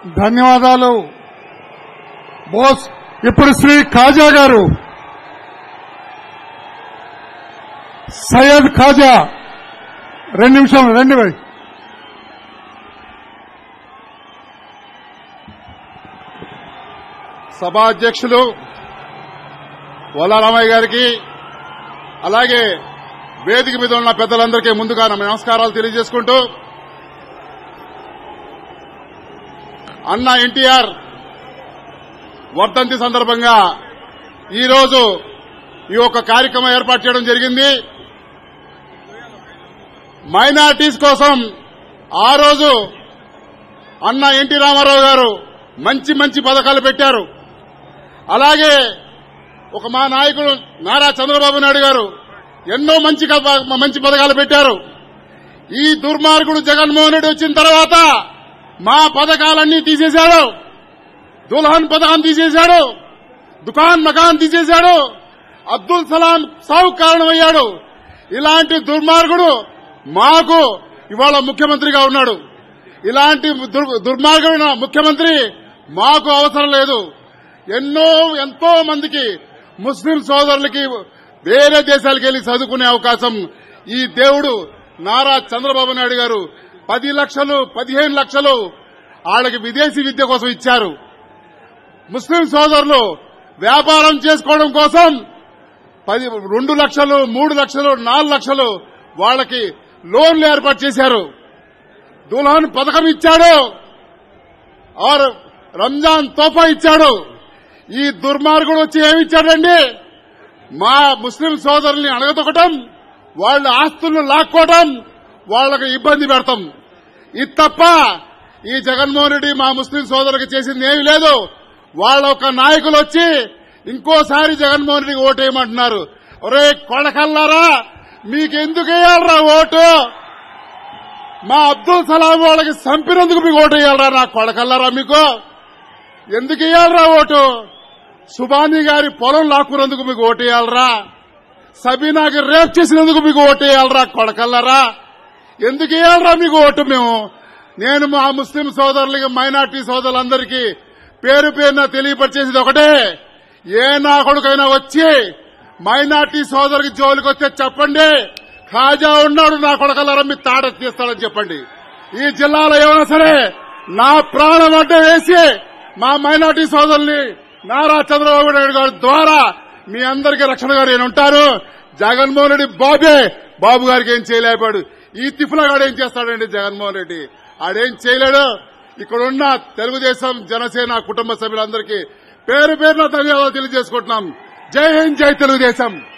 ధన్యవాదాలు బోస్ ఇప్పుడు శ్రీ ఖాజా గారు సయ్యద్ ఖాజా రెండు నిమిషాలు రండి భాయ్ సభా అధ్యక్షులు వల్లారామయ్య గారికి అలాగే వేదిక మీద ఉన్న పెద్దలందరికీ ముందుగా నా నమస్కారాలు తెలియజేసుకుంటూ అన్న ఎన్టీఆర్ వర్ధంతి సందర్భంగా ఈరోజు ఈ యొక్క కార్యక్రమం ఏర్పాటు చేయడం జరిగింది మైనార్టీస్ కోసం ఆ రోజు అన్న ఎన్టీ రామారావు గారు మంచి మంచి పథకాలు పెట్టారు అలాగే ఒక మా నాయకుడు నారా చంద్రబాబు నాయుడు గారు ఎన్నో మంచి క- మంచి పథకాలు పెట్టారు ఈ దుర్మార్గుడు జగన్మోహన్ రెడ్డి వచ్చిన తర్వాత మా పథకాలన్నీ తీసేశాడు దుల్హన్ పథకం తీసేశాడు దుకాన్ మకాన్ తీసేశాడు అబ్దుల్ సలాం సాగు కారణమయ్యాడు ఇలాంటి దుర్మార్గుడు మాకు ఇవాళ ముఖ్యమంత్రిగా ఉన్నాడు ఇలాంటి దుర్- దుర్మార్గుడు ముఖ్యమంత్రి మాకు అవసరం లేదు ఎన్నో ఎంతో మందికి ముస్లిం సోదరులకి వేరే దేశాలకు వెళ్లి చదువుకునే అవకాశం ఈ దేవుడు నారా చంద్రబాబు నాయుడు గారు పది లక్షలు పదిహేను లక్షలు వాళ్ళకి విదేశీ విద్య కోసం ఇచ్చారు ముస్లిం సోదరులు వ్యాపారం చేసుకోవడం కోసం పది రెండు లక్షలు మూడు లక్షలు నాలుగు లక్షలు వాళ్ళకి లోన్లు ఏర్పాటు చేశారు దుల్హన్ పథకం ఇచ్చాడు ఆరు రంజాన్ తోఫా ఇచ్చాడు ఈ దుర్మార్గుడు వచ్చి ఏమిచ్చాడండి మా ముస్లిం సోదరుల్ని అణగదొక్కటం వాళ్ళ ఆస్తులను లాక్కోవటం వాళ్ళకి ఇబ్బంది పెడతాం ఇది తప్ప ఈ జగన్మోహన్ రెడ్డి మా ముస్లిం సోదరులకు చేసింది ఏమీ లేదు వాళ్ళ ఒక నాయకులు వచ్చి ఇంకోసారి జగన్మోహన్ రెడ్డికి ఓటేయమంటున్నారు ఒరే కొడకల్లారా మీకెందుకు వేయాలరా ఓటు మా అబ్దుల్ సలాం వాళ్ళకి చంపినందుకు మీకు ఓటు వేయాలరా నా కొడకల్లారా మీకు ఎందుకు వేయాలరా ఓటు సుబానీ గారి పొలం లాక్కున్నందుకు మీకు ఓటు వేయాలరా సబీనాకి రేప్ చేసినందుకు మీకు ఓటు వేయాలరా కొడకల్లారా ఎందుకు వేయాలరా మీకు ఓటు మేము నేను మా ముస్లిం సోదరులకి మైనార్టీ సోదరులందరికీ పేరు పేరున తెలియపరిచేది ఒకటే ఏ నా కొడుకైనా వచ్చి మైనార్టీ సోదరుకి జోలికి వస్తే చెప్పండి ఖాజా ఉన్నాడు నా కొడకల్లారా మీ తాట తీస్తాడని చెప్పండి ఈ జిల్లాలో ఏమైనా సరే నా ప్రాణం అడ్డ వేసి మా మైనార్టీ సోదరుల్ని నారా చంద్రబాబు నాయుడు గారి ద్వారా మీ అందరికీ రక్షణగా నేను ఉంటాను జగన్మోహన్ రెడ్డి బాబే బాబు గారికి ఏం చేయలేపాడు ఈ తిఫులగాడు ఏం చేస్తాడండి జగన్మోహన్ రెడ్డి ఆడేం చేయలేడు ఇక్కడున్న తెలుగుదేశం జనసేన కుటుంబ సభ్యులందరికీ పేరు పేరున ధన్యవాదాలు తెలియజేసుకుంటున్నాం జై హింద్ జై తెలుగుదేశం